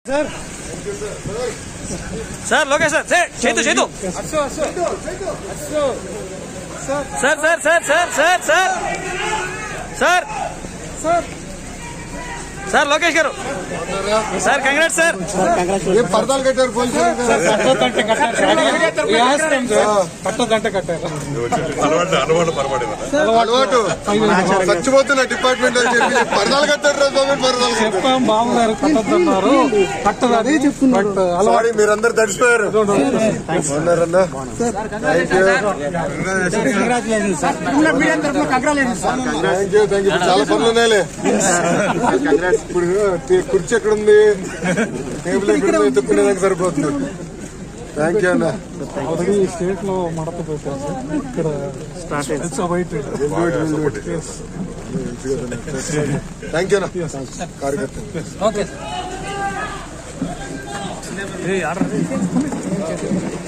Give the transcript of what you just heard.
Sir sir Lokesh sir sir చేతు చేతు sir sir sir sir sir sir sir sir Lokesh garu sir congrats sir ఏం పరదాలు కట్టారు పోలీసులు కట్టదంటే కట్టారు అలవాటు అలవాటు పొరపాటు అలవాటు చచ్చిపోతున్న డిపార్ట్మెంట్ అని చెప్పి పరదాలు కట్టారు రా స్వామి పరదాలు కట్టారు చెప్పాం బామ్మగారు కట్టద్దన్నారు కట్టదని చెప్తున్నారు సారీ మీరందరూ తడిసిపోయారు ఉన్నారన్నా thank you thank you thank you చాలా పనులు ఉన్నాయిలే ఇప్పుడు టీ- కుర్చీ ఎక్కడ ఉంది టేబుల్ ఎక్కడ ఉంది ఎత్తుక్కునేదానికి సరిపోతుంది థ్యాంక్ యూ అన్న ఆల్రెడీ స్టేట్ లో మడత పెట్టారు సార్. ఇక్కడ start it's awaited thank you అన్న కార్యకర్త ఓకే